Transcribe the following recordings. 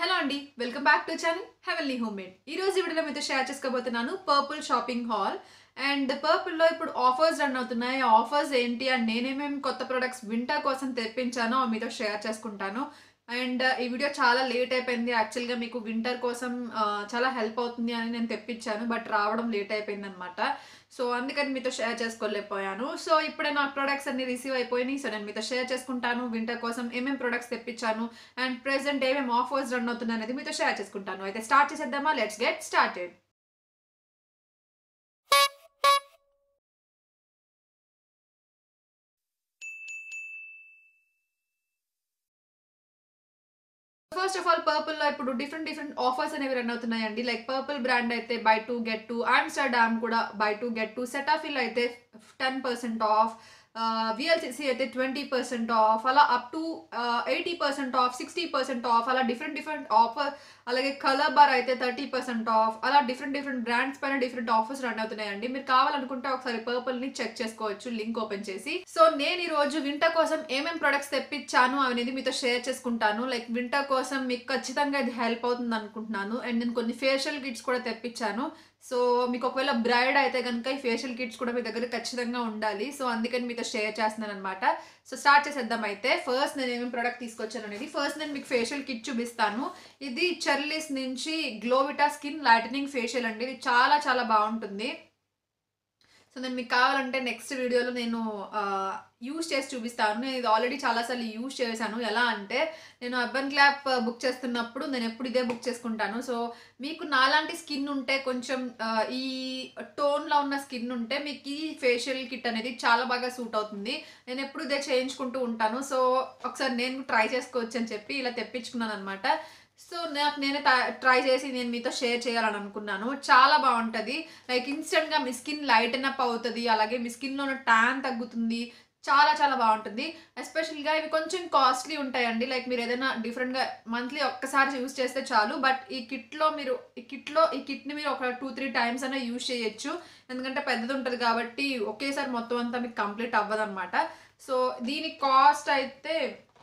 hello అండి welcome back to channel heavenly home made ఈ రోజు వీడియోలో మీతో షేర్ చేసుకోబోతున్నాను పర్పుల్ షాపింగ్ హాల్ అండ్ పర్పుల్లో ఇప్పుడు ఆఫర్స్ రన్ అవుతున్నాయి ఆఫర్స్ ఏంటి అండ్ నేనేమేమి కొత్త ప్రొడక్ట్స్ వింటర్ కోసం తెప్పించానో మీతో షేర్ చేసుకుంటాను అండ్ ఈ వీడియో చాలా లేట్ అయిపోయింది యాక్చువల్గా మీకు వింటర్ కోసం ఆ, చాలా హెల్ప్ అవుతుంది అని నేను తెప్పించాను బట్ రావడం లేట్ అయిపోయింది అనమాట సో అందుకని మీతో షేర్ చేసుకోలేకపోయాను సో ఇప్పుడే నా ప్రొడక్ట్స్ అన్ని రిసీవ్ అయిపోయినాయి సో నేను మీతో షేర్ చేసుకుంటాను వింటర్ కోసం ఏమేమి ప్రొడక్ట్స్ తెప్పించాను అండ్ ప్రెసెంట్ ఏమేమి ఆఫర్స్ రన్ అవుతున్నాయి అనేది మీతో షేర్ చేసుకుంటాను అయితే స్టార్ట్ చేసేద్దామా let's get started first of all Purplle లో ఇప్పుడు డిఫరెంట్ డిఫరెంట్ ఆఫర్స్ అనేవి రన్ అవుతున్నాయండి లైక్ పర్పుల్ బ్రాండ్ అయితే buy two get two Amsterdam కూడా buy two get two Cetaphil అయితే టెన్ పర్సెంట్ ఆఫ్ విఎల్సిసి అయితే ట్వంటీ పర్సెంట్ ఆఫ్ అలా up to eighty percent off sixty percent off అలా different different offer అలాగే colour bar అయితే thirty percent off అలా different different brands పైన different offers run అవుతున్నాయండి మీరు కావాలనుకుంటే ఒకసారి పర్పుల్ ని చెక్ చేసుకోవచ్చు లింక్ ఓపెన్ చేసి సో నేను ఈ రోజు వింటర్ కోసం ఏమేమి ప్రొడక్ట్స్ తెప్పించాను అనేది మీతో షేర్ చేసుకుంటాను లైక్ వింటర్ కోసం మీకు ఖచ్చితంగా ఇది హెల్ప్ అవుతుంది అనుకుంటున్నాను అండ్ నేను కొన్ని ఫేషియల్ కిట్స్ కూడా తెప్పించాను సో మీకు ఒకవేళ బ్రైడ్ అయితే కనుక ఈ ఫేషియల్ కిట్స్ కూడా మీ దగ్గర ఖచ్చితంగా ఉండాలి సో అందుకని మీతో షేర్ చేస్తున్నాను అనమాట సో స్టార్ట్ చేసేద్దాం అయితే ఫస్ట్ నేను ఏమేమి ప్రోడక్ట్ తీసుకొచ్చాను అనేది ఫస్ట్ నేను మీకు ఫేషియల్ కిట్ చూపిస్తాను ఇది చెర్లిస్ నుంచి గ్లోవిటా స్కిన్ లైటనింగ్ ఫేషియల్ అండి ఇది చాలా చాలా బాగుంటుంది సో నేను మీకు కావాలంటే నెక్స్ట్ వీడియోలో నేను యూస్ చేసి చూపిస్తాను నేను ఇది ఆల్రెడీ చాలాసార్లు యూస్ చేశాను ఎలా అంటే నేను అర్బన్ క్లాప్ బుక్ చేస్తున్నప్పుడు నేను ఎప్పుడు ఇదే బుక్ చేసుకుంటాను సో మీకు నాలాంటి స్కిన్ ఉంటే కొంచెం ఆ, ఈ టోన్లో ఉన్న స్కిన్ ఉంటే మీకు ఈ ఫేషియల్ కిట్ అనేది చాలా బాగా సూట్ అవుతుంది నేను ఎప్పుడు ఇదే చేయించుకుంటూ ఉంటాను సో ఒకసారి నేను ట్రై చేసుకోవచ్చు అని చెప్పి ఇలా తెప్పించుకున్నాను అనమాట సో నాకు నేనే ట్రై చేసి నేను మీతో షేర్ చేయాలని అనుకున్నాను చాలా బాగుంటుంది లైక్ ఇన్స్టెంట్గా మీ స్కిన్ లైటన్ అప్ అవుతుంది అలాగే మీ స్కిన్లో ఉన్న ట్యాన్ తగ్గుతుంది చాలా చాలా బాగుంటుంది ఎస్పెషల్గా ఇవి కొంచెం కాస్ట్లీ ఉంటాయండి లైక్ మీరు ఏదైనా డిఫరెంట్గా మంత్లీ ఒక్కసారి యూస్ చేస్తే చాలు బట్ ఈ కిట్లో మీరు ఈ కిట్లో ఈ కిట్ని మీరు ఒక టూ త్రీ టైమ్స్ అయినా యూస్ చేయొచ్చు ఎందుకంటే పెద్దది ఉంటుంది కాబట్టి ఒకేసారి మొత్తం అంతా మీకు కంప్లీట్ అవ్వదన్నమాట సో దీని కాస్ట్ అయితే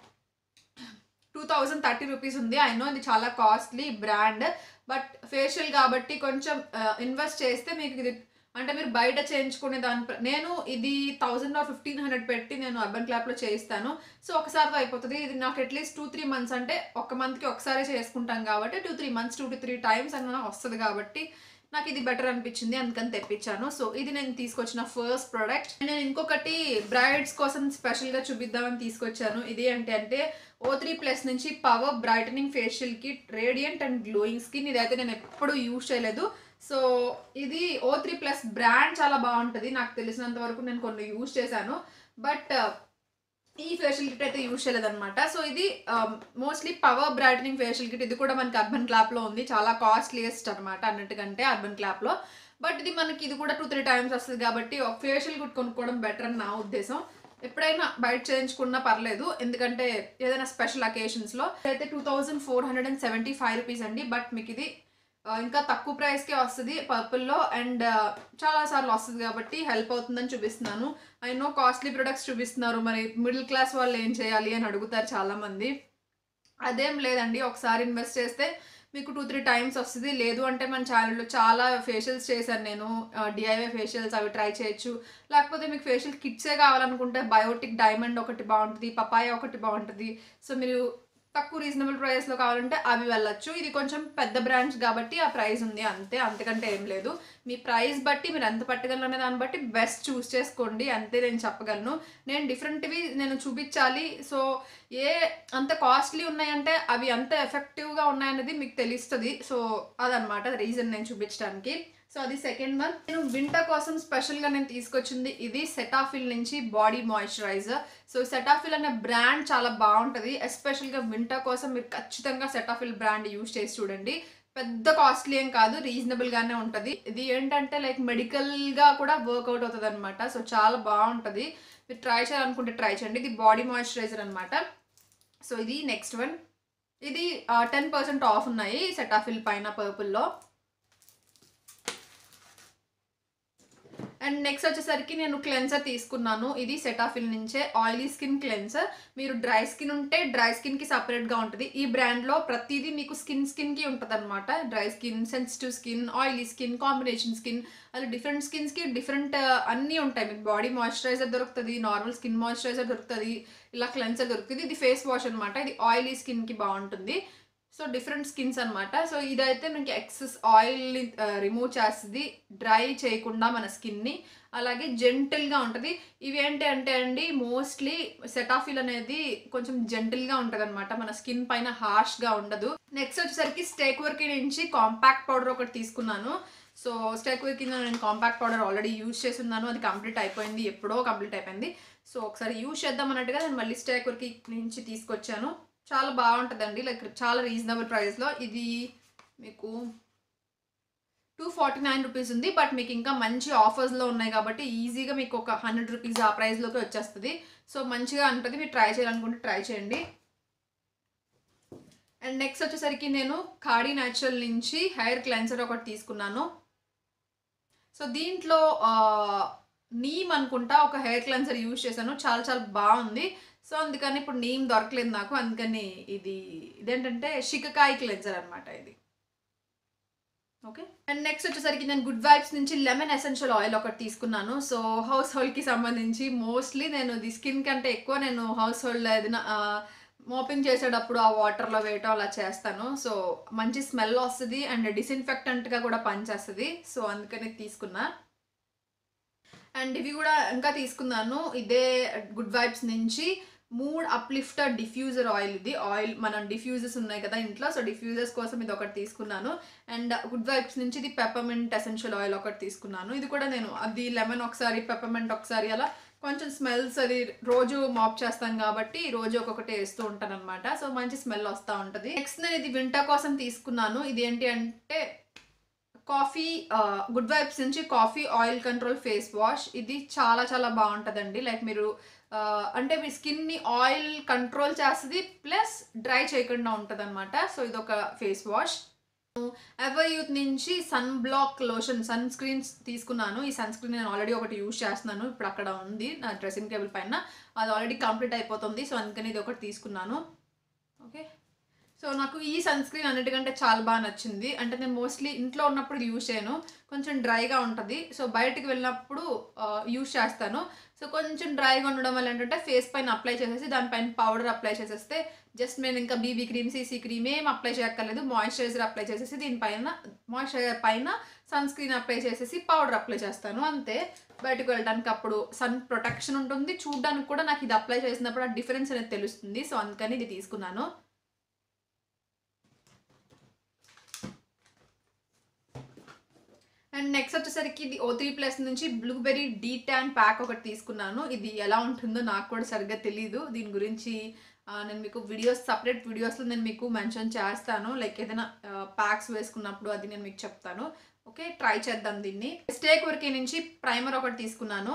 టూ థౌజండ్ థర్టీ రూపీస్ ఉంది ఐ నో ఇది చాలా కాస్ట్లీ బ్రాండ్ బట్ ఫేషియల్ కాబట్టి కొంచెం ఇన్వెస్ట్ చేస్తే మీకు ఇది అంటే మీరు బయట చేయించుకునే దాని ప్ర- నేను ఇది థౌజండ్ ఆర్ ఫిఫ్టీన్ హండ్రెడ్ పెట్టి నేను అర్బన్ క్లాప్లో చేయిస్తాను సో ఒకసారితో అయిపోతుంది ఇది నాకు అట్లీస్ట్ టూ త్రీ మంత్స్ అంటే ఒక మంత్కి ఒకసారి చేసుకుంటాం కాబట్టి two three months two to three times అన్న వస్తుంది కాబట్టి నాకు ఇది బెటర్ అనిపించింది అందుకని తెప్పించాను సో ఇది నేను తీసుకొచ్చిన ఫస్ట్ ప్రోడక్ట్ నేను ఇంకొకటి బ్రైడ్స్ కోసం స్పెషల్గా చూపిద్దామని తీసుకొచ్చాను ఇది ఏంటి అంటే ఓ త్రీ ప్లస్ నుంచి power brightening facial kit radiant and glowing skin ఇదైతే నేను ఎప్పుడు యూజ్ చేయలేదు సో ఇది ఓ త్రీ ప్లస్ బ్రాండ్ చాలా బాగుంటుంది నాకు తెలిసినంత వరకు నేను కొన్ని యూజ్ చేశాను బట్ ఈ ఫేషియల్ కిట్ అయితే యూజ్ చేయలేదన్నమాట సో ఇది mostly power brightening facial kit ఇది కూడా మనకి అర్బన్ క్లాప్లో ఉంది చాలా కాస్ట్లీయెస్ట్ అనమాట అన్నిటికంటే అర్బన్ క్లాప్లో బట్ ఇది మనకి ఇది కూడా టూ త్రీ టైమ్స్ వస్తుంది కాబట్టి ఒక ఫేషియల్ కిట్ కొనుక్కోవడం బెటర్ అని నా ఉద్దేశం ఎప్పుడైనా బయట చేయించుకున్నా పర్లేదు ఎందుకంటే ఏదైనా స్పెషల్ అకేషన్స్లో అయితే two thousand four hundred and seventy five rupees అండి బట్ మీకు ఇది ఆ, ఇంకా తక్కువ ప్రైస్కే వస్తుంది పర్పుల్లో అండ్ చాలా సార్లు వస్తుంది కాబట్టి హెల్ప్ అవుతుందని చూపిస్తున్నాను ఐ నో కాస్ట్లీ ప్రొడక్ట్స్ చూపిస్తున్నారు మరి మిడిల్ క్లాస్ వాళ్ళు ఏం చేయాలి అని అడుగుతారు చాలామంది అదేం లేదండి ఒకసారి ఇన్వెస్ట్ చేస్తే మీకు టూ త్రీ టైమ్స్ వస్తుంది లేదు అంటే మన ఛానల్లో చాలా ఫేషియల్స్ చేశాను నేను డిఐవై ఫేషియల్స్ అవి ట్రై చేయొచ్చు లేకపోతే మీకు ఫేషియల్ కిట్సే కావాలనుకుంటే బయోటిక్ డైమండ్ ఒకటి బాగుంటుంది పపాయ ఒకటి బాగుంటుంది సో మీరు తక్కువ రీజనబుల్ ప్రైస్లో కావాలంటే అవి వెళ్ళొచ్చు ఇది కొంచెం పెద్ద బ్రాండ్స్ కాబట్టి ఆ ప్రైస్ ఉంది అంతే అంతకంటే ఏం లేదు మీ ప్రైస్ బట్టి మీరు ఎంత పట్టగలను అనే దాన్ని బట్టి బెస్ట్ చూస్ చేసుకోండి అంతే నేను చెప్పగలను నేను డిఫరెంట్వి నేను చూపించాలి సో ఏ అంత కాస్ట్లీ ఉన్నాయంటే అవి అంత ఎఫెక్టివ్గా ఉన్నాయనేది మీకు తెలుస్తుంది సో అదనమాట రీజన్ నేను చూపించడానికి సో అది సెకండ్ వన్ నేను వింటర్ కోసం స్పెషల్గా నేను తీసుకొచ్చింది ఇది సెటాఫిల్ నుంచి బాడీ మాయిశ్చరైజర్ సో సెటాఫిల్ అనే బ్రాండ్ చాలా బాగుంటుంది ఎస్పెషల్గా వింటర్ కోసం మీరు ఖచ్చితంగా సెటాఫిల్ బ్రాండ్ యూజ్ చేసి చూడండి పెద్ద కాస్ట్లీ ఏం కాదు రీజనబుల్గానే ఉంటుంది ఇది ఏంటంటే లైక్ మెడికల్గా కూడా వర్కౌట్ అవుతుంది అనమాట సో చాలా బాగుంటుంది మీరు ట్రై చేయాలనుకుంటే ట్రై చేయండి ఇది బాడీ మాయిశ్చరైజర్ అనమాట సో ఇది నెక్స్ట్ వన్ ఇది టెన్ పర్సెంట్ ఆఫ్ ఉన్నాయి సెటాఫిల్ పైన పర్పుల్లో అండ్ నెక్స్ట్ వచ్చేసరికి నేను క్లెన్సర్ తీసుకున్నాను ఇది సెటాఫిల్ నుంచే ఆయిలీ స్కిన్ క్లెన్సర్ మీరు డ్రై స్కిన్ ఉంటే డ్రై స్కిన్కి సపరేట్గా ఉంటుంది ఈ బ్రాండ్లో ప్రతిదీ మీకు స్కిన్ స్కిన్కి ఉంటుంది అనమాట dry skin sensitive skin oily skin combination skin అలా డిఫరెంట్ స్కిన్స్కి డిఫరెంట్ అన్నీ ఉంటాయి మీకు బాడీ మాయిశ్చరైజర్ దొరుకుతుంది నార్మల్ స్కిన్ మాయిశ్చరైజర్ దొరుకుతుంది ఇలా క్లెన్సర్ దొరుకుతుంది ఇది ఫేస్ వాష్ అనమాట ఇది ఆయిలీ స్కిన్కి బాగుంటుంది సో డిఫరెంట్ స్కిన్స్ అనమాట సో ఇదైతే మనకి ఎక్సెస్ ఆయిల్ని రిమూవ్ చేస్తుంది డ్రై చేయకుండా మన స్కిన్ని అలాగే జెంటిల్గా ఉంటుంది ఇవి ఏంటి అంటే అండి మోస్ట్లీ సెటాఫిల్ అనేది కొంచెం జెంటిల్గా ఉంటుంది అనమాట మన స్కిన్ పైన హార్ష్గా ఉండదు నెక్స్ట్ వచ్చేసరికి స్టేక్ వర్క్ నుంచి కాంపాక్ట్ పౌడర్ ఒకటి తీసుకున్నాను సో స్టేక్ వర్క్ నేను కాంపాక్ట్ పౌడర్ ఆల్రెడీ యూజ్ చేస్తున్నాను అది కంప్లీట్ అయిపోయింది ఎప్పుడో కంప్లీట్ అయిపోయింది సో ఒకసారి యూజ్ చేద్దాం అన్నట్టుగా నేను మళ్ళీ స్టేక్ వర్క్ నుంచి తీసుకొచ్చాను చాలా బాగుంటుందండి లైక్ చాలా రీజనబుల్ ప్రైస్లో ఇది మీకు టూ ఫార్టీ నైన్ రూపీస్ ఉంది బట్ మీకు ఇంకా మంచి ఆఫర్స్లో ఉన్నాయి కాబట్టి ఈజీగా మీకు ఒక హండ్రెడ్ రూపీస్ ఆ ప్రైస్లోకి వచ్చేస్తుంది సో మంచిగా ఉంటుంది మీరు ట్రై చేయాలనుకుంటే ట్రై చేయండి అండ్ నెక్స్ట్ వచ్చేసరికి నేను ఖాడీ న్యాచురల్ నుంచి హెయిర్ క్లెన్సర్ ఒకటి తీసుకున్నాను సో దీంట్లో నీమ్ అనుకుంటా ఒక హెయిర్ క్లెన్సర్ యూజ్ చేశాను చాలా చాలా బాగుంది సో అందుకని ఇప్పుడు నీమ్ దొరకలేదు నాకు అందుకని ఇది ఇదేంటంటే షికకాయ క్లెన్సర్ అనమాట ఇది ఓకే అండ్ నెక్స్ట్ వచ్చేసరికి నేను గుడ్ వైబ్స్ నుంచి లెమన్ ఎసెన్షియల్ ఆయిల్ ఒకటి తీసుకున్నాను సో హౌస్ హోల్డ్కి సంబంధించి మోస్ట్లీ నేను ఇది స్కిన్ కంటే ఎక్కువ నేను హౌస్ హోల్డ్లో ఏదైనా మోపింగ్ చేసేటప్పుడు ఆ వాటర్లో వేయటం అలా చేస్తాను సో మంచి స్మెల్ వస్తుంది అండ్ డిస్ఇన్ఫెక్టెంట్గా కూడా పనిచేస్తుంది సో అందుకని తీసుకున్నా అండ్ ఇవి కూడా ఇంకా తీసుకున్నాను ఇదే గుడ్ వైబ్స్ నుంచి మూడ్ అప్లిఫ్టర్ డిఫ్యూజర్ ఆయిల్ ఇది ఆయిల్ మనం డిఫ్యూజర్స్ ఉన్నాయి కదా ఇంట్లో సో డిఫ్యూజర్స్ కోసం ఇది ఒకటి తీసుకున్నాను అండ్ గుడ్ వైబ్స్ నుంచి ఇది పెప్పర్మెంట్ ఎసెన్షియల్ ఆయిల్ ఒకటి తీసుకున్నాను ఇది కూడా నేను అది లెమన్ ఒకసారి పెప్పర్మెంట్ ఒకసారి అలా కొంచెం స్మెల్స్ అది రోజు మాప్ చేస్తాం కాబట్టి రోజు ఒక్కొక్కటి వేస్తూ ఉంటాను అనమాట సో మంచి స్మెల్ వస్తూ ఉంటుంది నెక్స్ట్ నేను ఇది వింటర్ కోసం తీసుకున్నాను ఇది ఏంటి అంటే కాఫీ గుడ్ వైబ్స్ నుంచి coffee oil control face wash ఇది చాలా చాలా బాగుంటుందండి లైక్ మీరు అంటే మీ స్కిన్ని ఆయిల్ కంట్రోల్ చేస్తుంది ప్లస్ డ్రై చేయకుండా ఉంటుంది అనమాట సో ఇది ఒక ఫేస్ వాష్ ఎవర్ యూత్ నుంచి sunblock lotion sunscreens తీసుకున్నాను ఈ సన్ స్క్రీన్ నేను ఆల్రెడీ ఒకటి యూజ్ చేస్తున్నాను ఇప్పుడు అక్కడ ఉంది నా డ్రెస్సింగ్ టేబుల్ పైన అది ఆల్రెడీ కంప్లీట్ అయిపోతుంది సో అందుకని ఇది ఒకటి తీసుకున్నాను ఓకే సో నాకు ఈ సన్ స్క్రీన్ అన్నిటికంటే చాలా బాగా నచ్చింది అంటే నేను మోస్ట్లీ ఇంట్లో ఉన్నప్పుడు ఇది యూజ్ చేయను కొంచెం డ్రైగా ఉంటుంది సో బయటికి వెళ్ళినప్పుడు యూజ్ చేస్తాను సో కొంచెం డ్రైగా ఉండడం వల్ల ఏంటంటే ఫేస్ పైన అప్లై చేసేసి దానిపైన పౌడర్ అప్లై చేసేస్తే జస్ట్ నేను ఇంకా బీబీ క్రీమ్ సీసీ క్రీమ్ ఏం అప్లై చేయక్కర్లేదు మాయిశ్చరైజర్ అప్లై చేసేసి దీనిపైన మాయిశ్చరైజర్ పైన సన్ స్క్రీన్ అప్లై చేసేసి పౌడర్ అప్లై చేస్తాను అంతే బయటకు వెళ్ళడానికి అప్పుడు సన్ ప్రొటెక్షన్ ఉంటుంది చూడడానికి కూడా నాకు ఇది అప్లై చేసినప్పుడు ఆ డిఫరెన్స్ అనేది తెలుస్తుంది సో అందుకని ఇది తీసుకున్నాను అండ్ నెక్స్ట్ వచ్చేసరికి ఇది ఓ త్రీ ప్లస్ నుంచి బ్లూబెర్రీ డీ ట్యాన్ ప్యాక్ ఒకటి తీసుకున్నాను ఇది ఎలా ఉంటుందో నాకు కూడా సరిగ్గా తెలియదు దీని గురించి నేను మీకు వీడియోస్ సపరేట్ వీడియోస్లో నేను మీకు మెన్షన్ చేస్తాను లైక్ ఏదైనా ప్యాక్స్ వేసుకున్నప్పుడు అది నేను మీకు చెప్తాను ఓకే ట్రై చేద్దాం దీన్ని స్టేక్ వర్క్ నుంచి ప్రైమర్ ఒకటి తీసుకున్నాను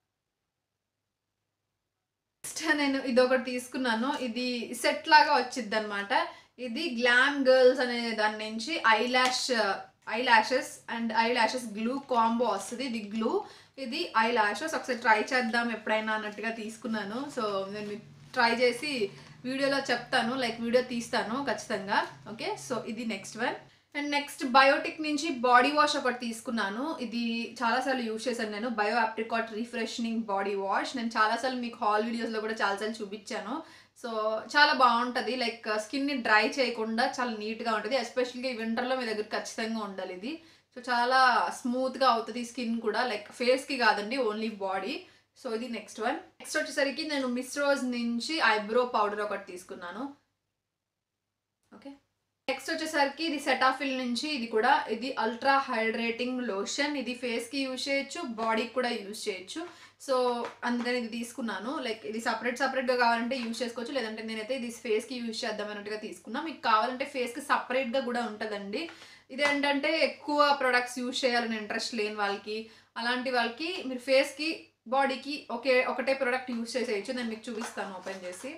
నెక్స్ట్ నేను ఇది ఒకటి తీసుకున్నాను ఇది సెట్ లాగా వచ్చింది అనమాట ఇది గ్లామ్ గర్ల్స్ అనే దాని నుంచి eyelash eyelashes and eyelashes glue combo వస్తుంది ఇది గ్లూ ఇది ఐ ల్యాషెస్ ఒకసారి ట్రై చేద్దాం ఎప్పుడైనా అన్నట్టుగా తీసుకున్నాను సో నేను ట్రై చేసి వీడియోలో చెప్తాను లైక్ వీడియో తీస్తాను ఖచ్చితంగా ఓకే సో ఇది next one and next biotique నుంచి బాడీ వాష్ ఒకటి తీసుకున్నాను ఇది చాలాసార్లు యూజ్ చేశాను నేను bio apricot refreshing body wash నేను చాలాసార్లు మీకు హాల్ వీడియోస్లో కూడా చాలాసార్లు చూపించాను సో చాలా బాగుంటుంది లైక్ స్కిన్ని డ్రై చేయకుండా చాలా నీట్గా ఉంటుంది ఎస్పెషల్గా ఈ వింటర్లో మీ దగ్గర ఖచ్చితంగా ఉండాలి ఇది సో చాలా స్మూత్గా అవుతుంది స్కిన్ కూడా లైక్ ఫేస్కి కాదండి ఓన్లీ బాడీ సో ఇది నెక్స్ట్ వన్ నెక్స్ట్ వచ్చేసరికి నేను మిస్ రోజ్ నుంచి ఐబ్రో పౌడర్ ఒకటి తీసుకున్నాను ఓకే నెక్స్ట్ వచ్చేసరికి ఇది సెటాఫిల్ నుంచి ఇది కూడా ఇది అల్ట్రా హైడ్రేటింగ్ లోషన్ ఇది ఫేస్కి యూజ్ చేయొచ్చు బాడీకి కూడా యూజ్ చేయొచ్చు సో అందుకని ఇది తీసుకున్నాను లైక్ ఇది సపరేట్ సపరేట్గా కావాలంటే యూజ్ చేసుకోవచ్చు లేదంటే నేనైతే ఇది ఫేస్కి యూజ్ చేద్దాం అన్నట్టుగా తీసుకున్నా మీకు కావాలంటే ఫేస్కి సపరేట్గా కూడా ఉంటుందండి ఇది ఏంటంటే ఎక్కువ ప్రొడక్ట్స్ యూజ్ చేయాలని ఇంట్రెస్ట్ లేని వాళ్ళకి అలాంటి వాళ్ళకి మీరు ఫేస్కి బాడీకి ఒకే ఒకటే ప్రోడక్ట్ యూజ్ చేసేయచ్చు నేను మీకు చూపిస్తాను ఓపెన్ చేసి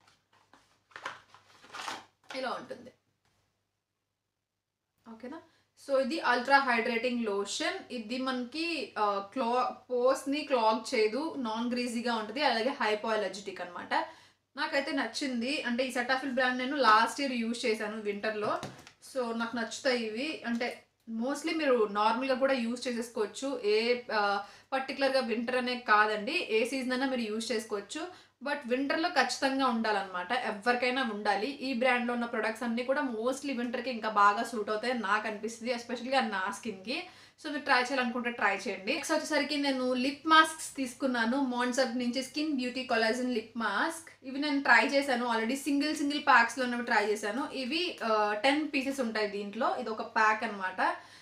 ఇలా ఉంటుంది ఓకేనా సో ఇది అల్ట్రా హైడ్రేటింగ్ లోషన్ ఇది మనకి క్లా పోస్ని క్లాగ్ చేయదు నాన్ గ్రీజీగా ఉంటుంది అలాగే హైపో అలర్జిటిక్ అనమాట నాకైతే నచ్చింది అంటే ఈ సెటాఫిల్ బ్రాండ్ నేను లాస్ట్ ఇయర్ యూజ్ చేశాను వింటర్లో సో నాకు నచ్చుతాయి ఇవి అంటే మోస్ట్లీ మీరు నార్మల్గా కూడా యూజ్ చేసేసుకోవచ్చు ఏ పర్టికులర్గా వింటర్ అనే కాదండి ఏ సీజన్ అయినా మీరు యూజ్ చేసుకోవచ్చు బట్ వింటర్లో ఖచ్చితంగా ఉండాలన్నమాట ఎవరికైనా ఉండాలి ఈ బ్రాండ్లో ఉన్న ప్రొడక్ట్స్ అన్నీ కూడా మోస్ట్లీ వింటర్కి ఇంకా బాగా సూట్ అవుతాయి నాకు అనిపిస్తుంది ఎస్పెషల్గా నా స్కిన్కి సో మీరు ట్రై చేయాలనుకుంటే ట్రై చేయండి నెక్స్ట్ వచ్చేసరికి నేను లిప్ మాస్క్స్ తీసుకున్నాను మాన్సప్ నుంచి skin beauty collagen lip mask ఇవి నేను ట్రై చేశాను ఆల్రెడీ సింగిల్ సింగిల్ ప్యాక్స్లో ఉన్నవి ట్రై చేశాను ఇవి టెన్ పీసెస్ ఉంటాయి దీంట్లో ఇది ఒక ప్యాక్ అనమాట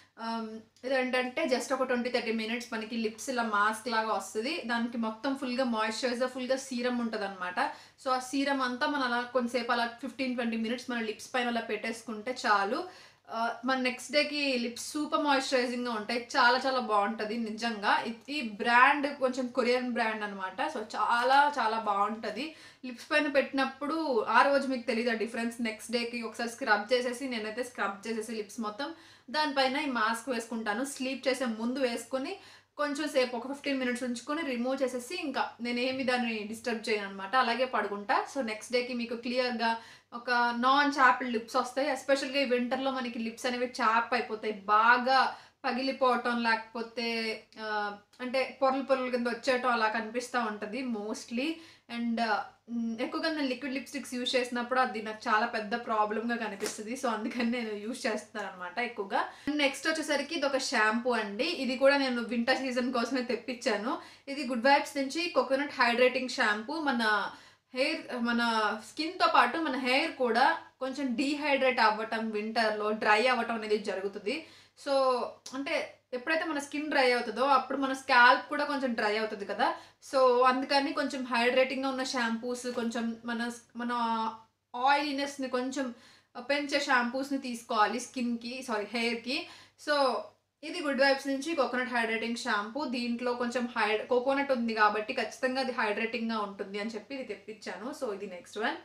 ఇదేంటంటే జస్ట్ ఒక ట్వంటీ థర్టీ మినిట్స్ మనకి లిప్స్ ఇలా మాస్క్ లాగా వస్తుంది దానికి మొత్తం ఫుల్గా మాయిశ్చరైజర్ ఫుల్గా సీరం ఉంటుంది అనమాట సో ఆ సీరం అంతా మనం అలా కొంతసేపు అలా ఫిఫ్టీన్ ట్వంటీ మినిట్స్ మన లిప్స్ పైన అలా పెట్టేసుకుంటే చాలు మన నెక్స్ట్ డేకి లిప్స్ సూపర్ మాయిశ్చరైజింగ్గా ఉంటాయి చాలా చాలా బాగుంటుంది నిజంగా ఈ బ్రాండ్ కొంచెం కొరియన్ బ్రాండ్ అనమాట సో చాలా చాలా బాగుంటుంది లిప్స్ పైన పెట్టినప్పుడు ఆ రోజు మీకు తెలియదు ఆ డిఫరెన్స్ నెక్స్ట్ డేకి ఒకసారి స్క్రబ్ చేసేసి నేనైతే స్క్రబ్ చేసేసి లిప్స్ మొత్తం దానిపైన ఈ మాస్క్ వేసుకుంటాను స్లీప్ చేసే ముందు వేసుకొని కొంచెం సేపు ఒక ఫిఫ్టీన్ మినిట్స్ ఉంచుకొని రిమూవ్ చేసేసి ఇంకా నేనేమి దాన్ని డిస్టర్బ్ చేయను అనమాట అలాగే పడుకుంటా సో నెక్స్ట్ డేకి మీకు క్లియర్గా ఒక నాన్ చాపిల్ లిప్స్ వస్తాయి ఎస్పెషల్గా ఈ వింటర్లో మనకి లిప్స్ అనేవి చాప్ అయిపోతాయి బాగా పగిలిపోవటం లేకపోతే అంటే పొరలు పొరలు కింద వచ్చేయటం అలా కనిపిస్తూ ఉంటుంది మోస్ట్లీ అండ్ ఎక్కువగా నేను లిక్విడ్ లిప్స్టిక్స్ యూజ్ చేసినప్పుడు అది నాకు చాలా పెద్ద ప్రాబ్లమ్గా కనిపిస్తుంది సో అందుకని నేను యూజ్ చేస్తున్నాను అనమాట ఎక్కువగా నెక్స్ట్ వచ్చేసరికి ఇది ఒక షాంపూ అండి ఇది కూడా నేను వింటర్ సీజన్ కోసమే తెప్పించాను ఇది గుడ్ వైబ్స్ నుంచి కోకోనట్ హైడ్రేటింగ్ షాంపూ మన హెయిర్ మన స్కిన్తో పాటు మన హెయిర్ కూడా కొంచెం డీహైడ్రేట్ అవ్వటం వింటర్లో డ్రై అవ్వటం అనేది జరుగుతుంది సో అంటే ఎప్పుడైతే మన స్కిన్ డ్రై అవుతుందో అప్పుడు మన స్కాల్ప్ కూడా కొంచెం డ్రై అవుతుంది కదా సో అందుకని కొంచెం హైడ్రేటింగ్గా ఉన్న షాంపూస్ కొంచెం మన మన ఆయిలీనెస్ని కొంచెం పెంచే షాంపూస్ని తీసుకోవాలి స్కిన్కి సారీ హెయిర్కి సో ఇది గుడ్ వైబ్స్ నుంచి కోకోనట్ హైడ్రేటింగ్ షాంపూ దీంట్లో కొంచెం హై కోకోనట్ ఉంది కాబట్టి ఖచ్చితంగా అది హైడ్రేటింగ్గా ఉంటుంది అని చెప్పి ఇది తెప్పించాను సో ఇది నెక్స్ట్ వన్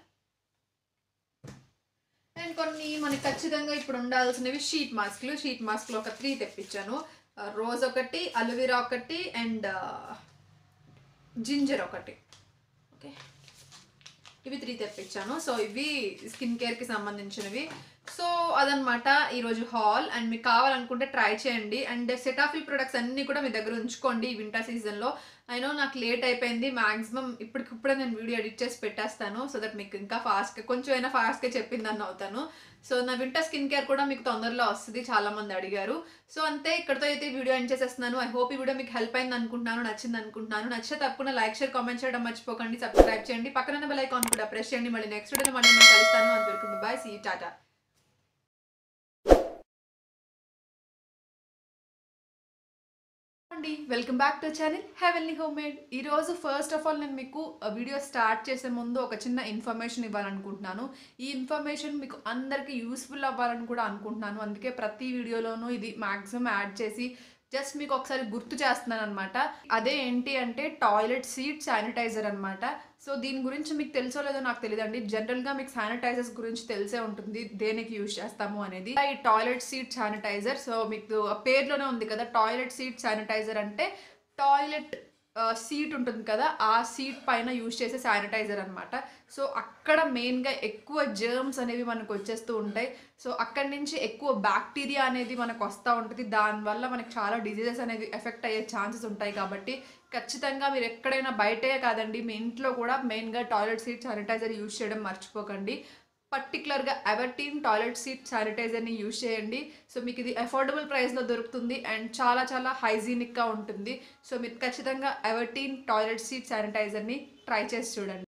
అండ్ కొన్ని మనకి ఖచ్చితంగా ఇప్పుడు ఉండాల్సినవి షీట్ మాస్క్లు షీట్ మాస్క్లు ఒక త్రీ తెప్పించాను రోజ్ ఒకటి అలోవెరా ఒకటి అండ్ జింజర్ ఒకటి ఓకే ఇవి త్రీ తెప్పించాను సో ఇవి స్కిన్ కేర్కి సంబంధించినవి సో అదనమాట ఈరోజు హాల్ అండ్ మీకు కావాలనుకుంటే ట్రై చేయండి అండ్ సెటాఫిల్ ప్రొడక్ట్స్ అన్నీ కూడా మీ దగ్గర ఉంచుకోండి ఈ వింటర్ సీజన్లో అయినో నాకు లేట్ అయిపోయింది మ్యాక్సిమం ఇప్పటికిప్పుడే నేను వీడియో ఎడిట్ చేసి పెట్టేస్తాను సో దట్ మీకు ఇంకా ఫాస్ట్గా కొంచెం అయినా ఫాస్ట్గా చెప్పిందని అవుతాను సో నా వింటర్ స్కిన్ కేర్ కూడా మీకు తొందరలో వస్తుంది చాలా మంది అడిగారు సో అంతే ఇక్కడతో అయితే వీడియో ఎండ్ చేసేస్తున్నాను ఐ హోప్ ఈ వీడియో మీకు హెల్ప్ అయింది అనుకుంటున్నాను నచ్చింది అనుకుంటున్నాను నచ్చితే తప్పకుండా లైక్ షేర్ కామెంట్ చేయడం మర్చిపోకండి సబ్స్క్రైబ్ చేయండి పక్కన బెల్ ఐకాన్ కూడా ప్రెస్ చేయండి మళ్ళీ నెక్స్ట్ వీడియో మళ్ళీ నేను కలుస్తాను అంతవరకు బాయ్ సీ టాటా అండి welcome back to channel heavenly home homemade ఈరోజు ఫస్ట్ ఆఫ్ ఆల్ నేను మీకు వీడియో స్టార్ట్ చేసే ముందు ఒక చిన్న ఇన్ఫర్మేషన్ ఇవ్వాలనుకుంటున్నాను ఈ ఇన్ఫర్మేషన్ మీకు అందరికీ యూస్ఫుల్ అవ్వాలని కూడా అనుకుంటున్నాను అందుకే ప్రతి వీడియోలోనూ ఇది మ్యాక్సిమం యాడ్ చేసి జస్ట్ మీకు ఒకసారి గుర్తు చేస్తున్నాను అనమాట అదే ఏంటి అంటే టాయిలెట్ సీట్ శానిటైజర్ అనమాట సో దీని గురించి మీకు తెలుసో లేదో నాకు తెలియదండి జనరల్గా మీకు శానిటైజర్స్ గురించి తెలిసే ఉంటుంది దేనికి యూజ్ చేస్తాము అనేది ఈ టాయిలెట్ సీట్ శానిటైజర్ సో మీకు పేర్లోనే ఉంది కదా టాయిలెట్ సీట్ శానిటైజర్ అంటే టాయిలెట్ సీట్ ఉంటుంది కదా ఆ సీట్ పైన యూజ్ చేసే శానిటైజర్ అనమాట సో అక్కడ మెయిన్గా ఎక్కువ జర్మ్స్ అనేవి మనకు వచ్చేస్తూ ఉంటాయి సో అక్కడి నుంచి ఎక్కువ బ్యాక్టీరియా అనేది మనకు వస్తూ ఉంటుంది దానివల్ల మనకి చాలా డిజీజెస్ అనేవి ఎఫెక్ట్ అయ్యే ఛాన్సెస్ ఉంటాయి కాబట్టి ఖచ్చితంగా మీరు ఎక్కడైనా బయటే కాదండి మీ ఇంట్లో కూడా మెయిన్గా టాయిలెట్ సీట్ శానిటైజర్ యూజ్ చేయడం మర్చిపోకండి పర్టికులర్గా ఎవర్టీన్ టాయిలెట్ సీట్ శానిటైజర్ని యూజ్ చేయండి సో మీకు ఇది అఫోర్డబుల్ ప్రైస్లో దొరుకుతుంది అండ్ చాలా చాలా హైజీనిక్గా ఉంటుంది సో మీరు ఖచ్చితంగా ఎవర్టీన్ టాయిలెట్ సీట్ శానిటైజర్ని ట్రై చేసి చూడండి